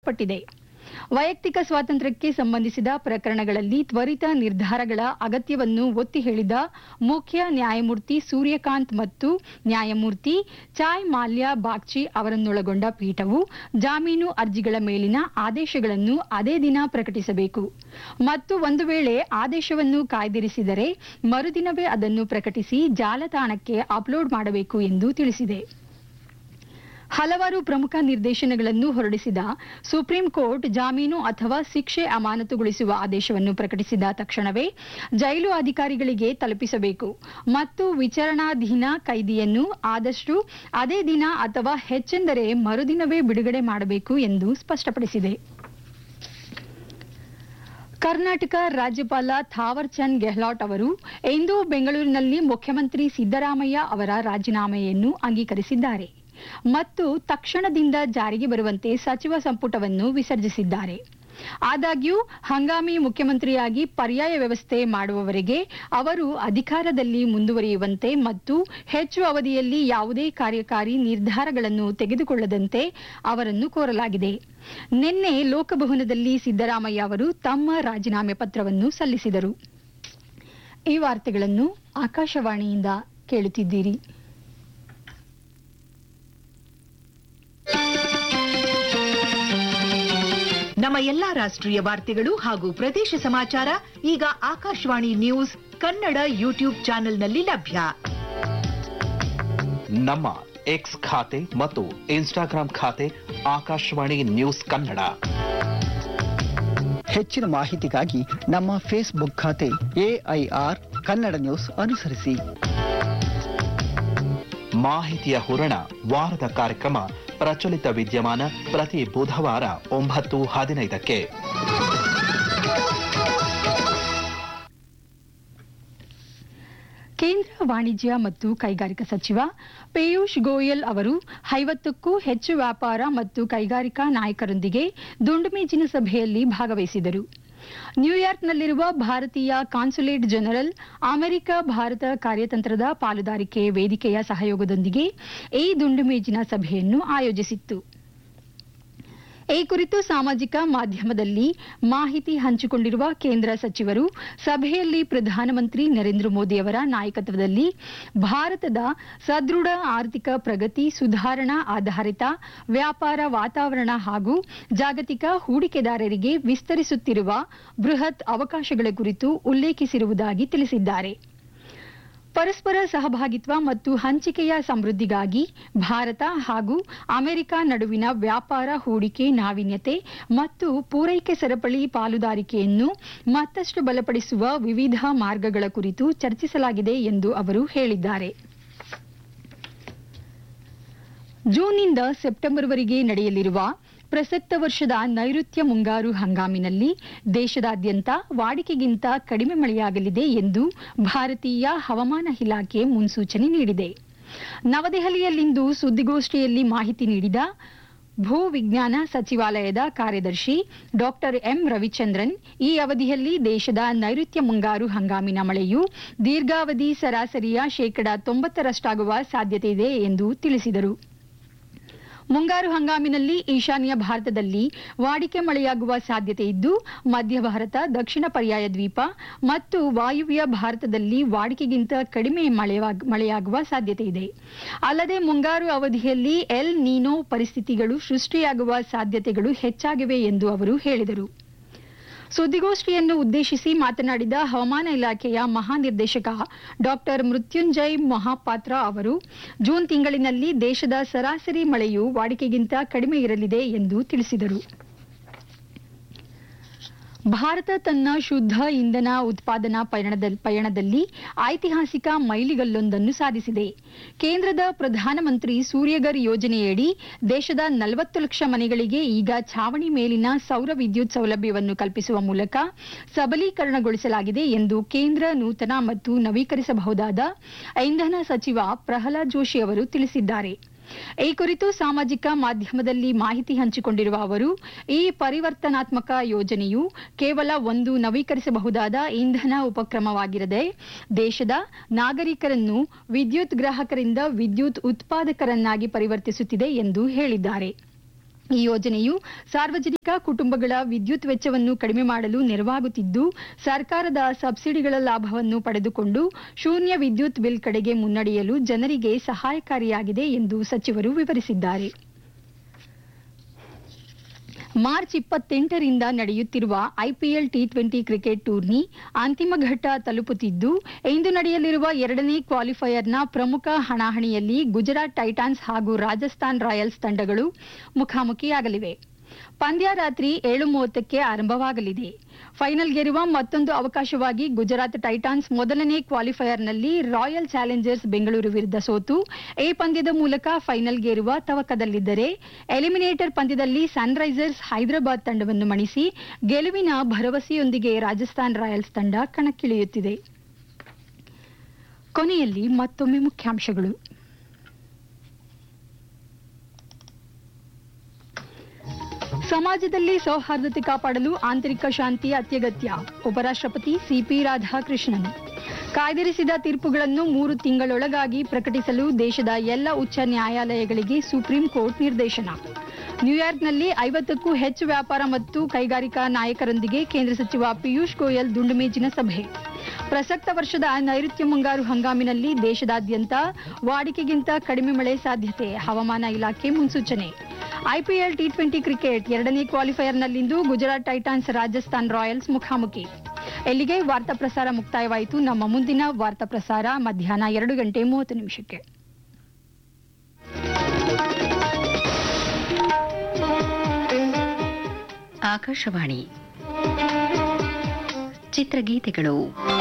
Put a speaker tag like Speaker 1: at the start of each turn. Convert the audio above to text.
Speaker 1: ಏರ್ಪಟ್ಟಿದೆ ವೈಯಕ್ತಿಕ ಸ್ವಾತಂತ್ರ್ಯಕ್ಕೆ ಸಂಬಂಧಿಸಿದ ಪ್ರಕರಣಗಳಲ್ಲಿ ತ್ವರಿತ ನಿರ್ಧಾರಗಳ ಅಗತ್ಯವನ್ನು ಒತ್ತಿ ಹೇಳಿದ ಮುಖ್ಯ ನ್ಯಾಯಮೂರ್ತಿ ಸೂರ್ಯಕಾಂತ್ ಮತ್ತು ನ್ಯಾಯಮೂರ್ತಿ ಚಾಯ್ ಮಾಲ್ಯ ಬಾಗ್ಚಿ ಅವರನ್ನೊಳಗೊಂಡ ಪೀಠವು ಜಾಮೀನು ಅರ್ಜಿಗಳ ಮೇಲಿನ ಆದೇಶಗಳನ್ನು ಅದೇ ದಿನ ಪ್ರಕಟಿಸಬೇಕು ಮತ್ತು ಒಂದು ವೇಳೆ ಆದೇಶವನ್ನು ಕಾಯ್ದಿರಿಸಿದರೆ ಮರುದಿನವೇ ಅದನ್ನು ಪ್ರಕಟಿಸಿ ಜಾಲತಾಣಕ್ಕೆ ಅಪ್ಲೋಡ್ ಮಾಡಬೇಕು ಎಂದು ತಿಳಿಸಿದೆ ಹಲವಾರು ಪ್ರಮುಖ ನಿರ್ದೇಶನಗಳನ್ನು ಹೊರಡಿಸಿದ ಸುಪ್ರೀಂ ಕೋರ್ಟ್ ಜಾಮೀನು ಅಥವಾ ಶಿಕ್ಷೆ ಅಮಾನತುಗೊಳಿಸುವ ಆದೇಶವನ್ನು ಪ್ರಕಟಿಸಿದ ತಕ್ಷಣವೇ ಜೈಲು ಅಧಿಕಾರಿಗಳಿಗೆ ತಲುಪಿಸಬೇಕು ಮತ್ತು ವಿಚಾರಣಾಧೀನ ಕೈದಿಯನ್ನು ಆದಷ್ಟು ಅದೇ ದಿನ ಅಥವಾ ಹೆಚ್ಚೆಂದರೆ ಮರುದಿನವೇ ಬಿಡುಗಡೆ ಮಾಡಬೇಕು ಎಂದು ಸ್ಪಷ್ಟಪಡಿಸಿದೆ ಕರ್ನಾಟಕ ರಾಜ್ಯಪಾಲ ಥಾವರ್ ಚಂದ್ ಗೆಹ್ಲಾಟ್ ಅವರು ಇಂದು ಬೆಂಗಳೂರಿನಲ್ಲಿ ಮುಖ್ಯಮಂತ್ರಿ ಸಿದ್ದರಾಮಯ್ಯ ಅವರ ರಾಜೀನಾಮೆಯನ್ನು ಅಂಗೀಕರಿಸಿದ್ದಾರೆ ಮತ್ತು ತಕ್ಷಣದಿಂದ ಜಾರಿಗೆ ಬರುವಂತೆ ಸಚಿವ ಸಂಪುಟವನ್ನು ವಿಸರ್ಜಿಸಿದ್ದಾರೆ ಆದಾಗ್ಯೂ ಹಂಗಾಮಿ ಮುಖ್ಯಮಂತ್ರಿಯಾಗಿ ಪರ್ಯಾಯ ವ್ಯವಸ್ಥೆ ಮಾಡುವವರೆಗೆ ಅವರು ಅಧಿಕಾರದಲ್ಲಿ ಮುಂದುವರಿಯುವಂತೆ ಮತ್ತು ಹೆಚ್ಚು ಅವಧಿಯಲ್ಲಿ ಯಾವುದೇ ಕಾರ್ಯಕಾರಿ ನಿರ್ಧಾರಗಳನ್ನು ತೆಗೆದುಕೊಳ್ಳದಂತೆ ಅವರನ್ನು ಕೋರಲಾಗಿದೆ ನಿನ್ನೆ ಲೋಕಭವನದಲ್ಲಿ ಸಿದ್ದರಾಮಯ್ಯ ಅವರು ತಮ್ಮ ರಾಜೀನಾಮೆ ಪತ್ರವನ್ನು ಸಲ್ಲಿಸಿದರು ಈ ವಾರ್ತೆಗಳನ್ನು ಆಕಾಶವಾಣಿಯಿಂದ ಕೇಳುತ್ತಿದ್ದೀರಿ
Speaker 2: ನಮ್ಮ ಎಲ್ಲಾ ರಾಷ್ಟ್ರೀಯ ವಾರ್ತೆಗಳು ಹಾಗೂ ಪ್ರದೇಶ ಸಮಾಚಾರ ಈಗ ಆಕಾಶವಾಣಿ ನ್ಯೂಸ್ ಕನ್ನಡ ಯೂಟ್ಯೂಬ್ ಚಾನೆಲ್ನಲ್ಲಿ ಲಭ್ಯ
Speaker 3: ನಮ್ಮ ಎಕ್ಸ್ ಖಾತೆ ಮತ್ತು ಇನ್ಸ್ಟಾಗ್ರಾಂ ಖಾತೆ ಆಕಾಶವಾಣಿ ನ್ಯೂಸ್ ಕನ್ನಡ
Speaker 4: ಹೆಚ್ಚಿನ ಮಾಹಿತಿಗಾಗಿ ನಮ್ಮ ಫೇಸ್ಬುಕ್ ಖಾತೆ ಎಐಆರ್ ಕನ್ನಡ ನ್ಯೂಸ್ ಅನುಸರಿಸಿ
Speaker 3: ಮಾಹಿತಿಯ ಹೂರಣ ವಾರದ ಕಾರ್ಯಕ್ರಮ ಪ್ರಚಲಿತ ವಿದ್ಯಮಾನ ಪ್ರತಿ ಬುಧವಾರ ಒಂಬತ್ತು ಹದಿನೈದಕ್ಕೆ
Speaker 1: ಕೇಂದ್ರ ವಾಣಿಜ್ಯ ಮತ್ತು ಕೈಗಾರಿಕಾ ಸಚಿವ ಪಿಯೂಷ್ ಗೋಯಲ್ ಅವರು ಐವತ್ತಕ್ಕೂ ಹೆಚ್ಚು ವ್ಯಾಪಾರ ಮತ್ತು ಕೈಗಾರಿಕಾ ನಾಯಕರೊಂದಿಗೆ ದುಂಡುಮೇಜಿನ ಸಭೆಯಲ್ಲಿ ಭಾಗವಹಿಸಿದರು ನ್ಯೂಯಾರ್ಕ್ನಲ್ಲಿರುವ ಭಾರತೀಯ ಕಾನ್ಸುಲೇಟ್ ಜನರಲ್ ಅಮೆರಿಕ ಭಾರತ ಕಾರ್ಯತಂತ್ರದ ಪಾಲುದಾರಿಕೆ ವೇದಿಕೆಯ ಸಹಯೋಗದೊಂದಿಗೆ ಈ ದುಂಡುಮೇಜಿನ ಸಭೆಯನ್ನು ಆಯೋಜಿಸಿತ್ತು ಈ ಕುರಿತು ಸಾಮಾಜಿಕ ಮಾಧ್ಯಮದಲ್ಲಿ ಮಾಹಿತಿ ಹಂಚಿಕೊಂಡಿರುವ ಕೇಂದ್ರ ಸಚಿವರು ಸಭೆಯಲ್ಲಿ ಪ್ರಧಾನಮಂತ್ರಿ ನರೇಂದ್ರ ಮೋದಿ ಅವರ ನಾಯಕತ್ವದಲ್ಲಿ ಭಾರತದ ಸದೃಢ ಆರ್ಥಿಕ ಪ್ರಗತಿ ಸುಧಾರಣಾ ಆಧಾರಿತ ವ್ಯಾಪಾರ ವಾತಾವರಣ ಹಾಗೂ ಜಾಗತಿಕ ಹೂಡಿಕೆದಾರರಿಗೆ ವಿಸ್ತರಿಸುತ್ತಿರುವ ಬೃಹತ್ ಅವಕಾಶಗಳ ಕುರಿತು ಉಲ್ಲೇಖಿಸಿರುವುದಾಗಿ ತಿಳಿಸಿದ್ದಾರೆ ಪರಸ್ಪರ ಸಹಭಾಗಿತ್ವ ಮತ್ತು ಹಂಚಿಕೆಯ ಸಮೃದ್ಧಿಗಾಗಿ ಭಾರತ ಹಾಗೂ ಅಮೆರಿಕ ನಡುವಿನ ವ್ಯಾಪಾರ ಹೂಡಿಕೆ ನಾವೀನ್ಯತೆ ಮತ್ತು ಪೂರೈಕೆ ಸರಪಳಿ ಪಾಲುದಾರಿಕೆಯನ್ನು ಮತ್ತಷ್ಟು ಬಲಪಡಿಸುವ ವಿವಿಧ ಮಾರ್ಗಗಳ ಕುರಿತು ಚರ್ಚಿಸಲಾಗಿದೆ ಎಂದು ಅವರು ಹೇಳಿದ್ದಾರೆ ಜೂನ್ನಿಂದ ಸೆಪ್ಟೆಂಬರ್ವರೆಗೆ ನಡೆಯಲಿರುವ ಪ್ರಸಕ್ತ ವರ್ಷದ ನೈಋತ್ಯ ಮುಂಗಾರು ಹಂಗಾಮಿನಲ್ಲಿ ದೇಶದಾದ್ಯಂತ ವಾಡಿಕೆಗಿಂತ ಕಡಿಮೆ ಮಳೆಯಾಗಲಿದೆ ಎಂದು ಭಾರತೀಯ ಹವಾಮಾನ ಇಲಾಖೆ ಮುನ್ಸೂಚನೆ ನೀಡಿದೆ ನವದೆಹಲಿಯಲ್ಲಿಂದು ಸುದ್ದಿಗೋಷ್ಠಿಯಲ್ಲಿ ಮಾಹಿತಿ ನೀಡಿದ ಭೂ ವಿಜ್ಞಾನ ಸಚಿವಾಲಯದ ಕಾರ್ಯದರ್ಶಿ ಡಾಕ್ಟರ್ ಎಂ ರವಿಚಂದ್ರನ್ ಈ ಅವಧಿಯಲ್ಲಿ ದೇಶದ ನೈಋತ್ಯ ಮುಂಗಾರು ಹಂಗಾಮಿನ ಮಳೆಯು ದೀರ್ಘಾವಧಿ ಸರಾಸರಿಯ ಶೇಕಡಾ ತೊಂಬತ್ತರಷ್ಟಾಗುವ ಸಾಧ್ಯತೆ ಇದೆ ಎಂದು ತಿಳಿಸಿದರು ಮುಂಗಾರು ಹಂಗಾಮಿನಲ್ಲಿ ಈಶಾನ್ಯ ಭಾರತದಲ್ಲಿ ವಾಡಿಕೆ ಮಳೆಯಾಗುವ ಸಾಧ್ಯತೆ ಇದ್ದು ಮಧ್ಯ ಭಾರತ ದಕ್ಷಿಣ ಪರ್ಯಾಯ ದ್ವೀಪ ಮತ್ತು ವಾಯುವ್ಯ ಭಾರತದಲ್ಲಿ ವಾಡಿಕೆಗಿಂತ ಕಡಿಮೆ ಮಳೆಯಾಗ್- ಮಳೆಯಾಗುವ ಸಾಧ್ಯತೆ ಇದೆ ಅಲ್ಲದೆ ಮುಂಗಾರು ಅವಧಿಯಲ್ಲಿ ಎಲ್ ನೀನೋ ಪರಿಸ್ಥಿತಿಗಳು ಸೃಷ್ಟಿಯಾಗುವ ಸಾಧ್ಯತೆಗಳು ಹೆಚ್ಚಾಗಿವೆ ಎಂದು ಅವರು ಹೇಳಿದರು ಸುದ್ದಿಗೋಷ್ಠಿಯನ್ನು ಉದ್ದೇಶಿಸಿ ಮಾತನಾಡಿದ ಹವಾಮಾನ ಇಲಾಖೆಯ ಮಹಾನಿರ್ದೇಶಕ ಡಾಕ್ಟರ್ ಮೃತ್ಯುಂಜಯ್ ಮಹಾಪಾತ್ರ ಅವರು ಜೂನ್ ತಿಂಗಳಿನಲ್ಲಿ ದೇಶದ ಸರಾಸರಿ ಮಳೆಯು ವಾಡಿಕೆಗಿಂತ ಕಡಿಮೆ ಇರಲಿದೆ ಎಂದು ತಿಳಿಸಿದರು ಭಾರತ ತನ್ನ ಶುದ್ಧ ಇಂಧನ ಉತ್ಪಾದನಾ ಪಯಣದ- ಪಯಣದಲ್ಲಿ ಐತಿಹಾಸಿಕ ಮೈಲಿಗಲ್ಲೊಂದನ್ನು ಸಾಧಿಸಿದೆ ಕೇಂದ್ರದ ಪ್ರಧಾನಮಂತ್ರಿ ಸೂರ್ಯಗರ್ ಯೋಜನೆಯಡಿ ದೇಶದ ನಲವತ್ತು ಲಕ್ಷ ಮನೆಗಳಿಗೆ ಈಗ ಛಾವಣಿ ಮೇಲಿನ ಸೌರ ವಿದ್ಯುತ್ ಸೌಲಭ್ಯವನ್ನು ಕಲ್ಪಿಸುವ ಮೂಲಕ ಸಬಲೀಕರಣಗೊಳಿಸಲಾಗಿದೆ ಎಂದು ಕೇಂದ್ರ ನೂತನ ಮತ್ತು ನವೀಕರಿಸಬಹುದಾದ ಇಂಧನ ಸಚಿವ ಪ್ರಹ್ಲಾದ್ ಜೋಶಿ ಅವರು ತಿಳಿಸಿದ್ದಾರೆ ಈ ಕುರಿತು ಸಾಮಾಜಿಕ ಮಾಧ್ಯಮದಲ್ಲಿ ಮಾಹಿತಿ ಹಂಚಿಕೊಂಡಿರುವ ಅವರು ಈ ಪರಿವರ್ತನಾತ್ಮಕ ಯೋಜನೆಯು ಕೇವಲ ಒಂದು ನವೀಕರಿಸಬಹುದಾದ ಇಂಧನ ಉಪಕ್ರಮವಾಗಿರದೆ ದೇಶದ ನಾಗರಿಕರನ್ನು ವಿದ್ಯುತ್ ಗ್ರಾಹಕರಿಂದ ವಿದ್ಯುತ್ ಉತ್ಪಾದಕರನ್ನಾಗಿ ಪರಿವರ್ತಿಸುತ್ತಿದೆ ಎಂದು ಹೇಳಿದ್ದಾರೆ ಈ ಯೋಜನೆಯು ಸಾರ್ವಜನಿಕ ಕುಟುಂಬಗಳ ವಿದ್ಯುತ್ ವೆಚ್ಚವನ್ನು ಕಡಿಮೆ ಮಾಡಲು ನೆರವಾಗುತ್ತಿದ್ದು ಸರ್ಕಾರದ ಸಬ್ಸಿಡಿಗಳ ಲಾಭವನ್ನು ಪಡೆದುಕೊಂಡು ಶೂನ್ಯ ವಿದ್ಯುತ್ ಬಿಲ್ ಕಡೆಗೆ ಮುನ್ನಡೆಯಲು ಜನರಿಗೆ ಸಹಾಯಕಾರಿಯಾಗಿದೆ ಎಂದು ಸಚಿವರು ವಿವರಿಸಿದ್ದಾರೆ ಮಾರ್ಚ್ ಇಪ್ಪತ್ತೆಂಟರಿಂದ ನಡೆಯುತ್ತಿರುವ ಐಪಿಎಲ್ ಟಿ ಟ್ವೆಂಟಿ ಕ್ರಿಕೆಟ್ ಟೂರ್ನಿ ಅಂತಿಮ ಘಟ್ಟ ತಲುಪುತ್ತಿದ್ದು ಇಂದು ನಡೆಯಲಿರುವ ಎರಡನೇ ಕ್ವಾಲಿಫೈಯರ್ನ ಪ್ರಮುಖ ಹಣಾಹಣಿಯಲ್ಲಿ ಗುಜರಾತ್ ಟೈಟಾನ್ಸ್ ಹಾಗೂ ರಾಜಸ್ಥಾನ್ ರಾಯಲ್ಸ್ ತಂಡಗಳು ಮುಖಾಮುಖಿಯಾಗಲಿವೆ ಪಂದ್ಯ ರಾತ್ರಿ ಏಳು ಮೂವತ್ತಕ್ಕೆ ಆರಂಭವಾಗಲಿದೆ ಫೈನಲ್ಗೇರುವ ಮತ್ತೊಂದು ಅವಕಾಶವಾಗಿ ಗುಜರಾತ್ ಟೈಟಾನ್ಸ್ ಮೊದಲನೇ ಕ್ವಾಲಿಫೈಯರ್ನಲ್ಲಿ ರಾಯಲ್ ಚಾಲೆಂಜರ್ಸ್ ಬೆಂಗಳೂರು ವಿರುದ್ಧ ಸೋತು ಎ ಪಂದ್ಯದ ಮೂಲಕ ಫೈನಲ್ಗೇರುವ ತವಕದಲ್ಲಿದ್ದರೆ ಎಲಿಮಿನೇಟರ್ ಪಂದ್ಯದಲ್ಲಿ ಸನ್ರೈಸರ್ಸ್ ಹೈದರಾಬಾದ್ ತಂಡವನ್ನು ಮಣಿಸಿ ಗೆಲುವಿನ ಭರವಸೆಯೊಂದಿಗೆ ರಾಜಸ್ಥಾನ್ ರಾಯಲ್ಸ್ ತಂಡ ಕಣಕ್ಕಿಳಿಯುತ್ತಿದೆ ಕೊನೆಯಲ್ಲಿ ಮತ್ತೊಮ್ಮೆ ಮುಖ್ಯಾಂಶಗಳು ಸಮಾಜದಲ್ಲಿ ಸೌಹಾರ್ದತೆ ಕಾಪಾಡಲು ಆಂತರಿಕ ಶಾಂತಿ ಅತ್ಯಗತ್ಯ ಉಪರಾಷ್ಟ್ರಪತಿ ಸಿಪಿ ರಾಧಾಕೃಷ್ಣನ್ ಕಾಯ್ದಿರಿಸಿದ ತೀರ್ಪುಗಳನ್ನು ಮೂರು ತಿಂಗಳೊಳಗಾಗಿ ಪ್ರಕಟಿಸಲು ದೇಶದ ಎಲ್ಲ ಉಚ್ಚ ನ್ಯಾಯಾಲಯಗಳಿಗೆ ಸುಪ್ರೀಂ ಕೋರ್ಟ್ ನಿರ್ದೇಶನ ನ್ಯೂಯಾರ್ಕ್ನಲ್ಲಿ ಐವತ್ತಕ್ಕೂ ಹೆಚ್ಚು ವ್ಯಾಪಾರ ಮತ್ತು ಕೈಗಾರಿಕಾ ನಾಯಕರೊಂದಿಗೆ ಕೇಂದ್ರ ಸಚಿವ ಪಿಯೂಷ್ ಗೋಯಲ್ ದುಂಡುಮೇಜಿನ ಸಭೆ ಪ್ರಸಕ್ತ ವರ್ಷದ ನೈಋತ್ಯ ಮುಂಗಾರು ಹಂಗಾಮಿನಲ್ಲಿ ದೇಶದಾದ್ಯಂತ ವಾಡಿಕೆಗಿಂತ ಕಡಿಮೆ ಮಳೆ ಸಾಧ್ಯತೆ ಹವಾಮಾನ ಇಲಾಖೆ ಮುನ್ಸೂಚನೆ ಐಪಿಎಲ್ ಟಿ ಟ್ವೆಂಟಿ ಕ್ರಿಕೆಟ್ ಎರಡನೇ ಕ್ವಾಲಿಫೈಯರ್ನಲ್ಲಿಂದು ಗುಜರಾತ್ ಟೈಟಾನ್ಸ್ ರಾಜಸ್ಥಾನ್ ರಾಯಲ್ಸ್ ಮುಖಾಮುಖಿ ಎಲ್ಲಿಗೆ ವಾರ್ತಾ ಪ್ರಸಾರ ಮುಕ್ತಾಯವಾಯಿತು ನಮ್ಮ ಮುಂದಿನ ವಾರ್ತಾ ಪ್ರಸಾರ ಮಧ್ಯಾಹ್ನ ಎರಡು ಗಂಟೆ ಮೂವತ್ತು ನಿಮಿಷಕ್ಕೆ
Speaker 5: ಆಕಾಶವಾಣಿ ಚಿತ್ರಗೀತೆಗಳು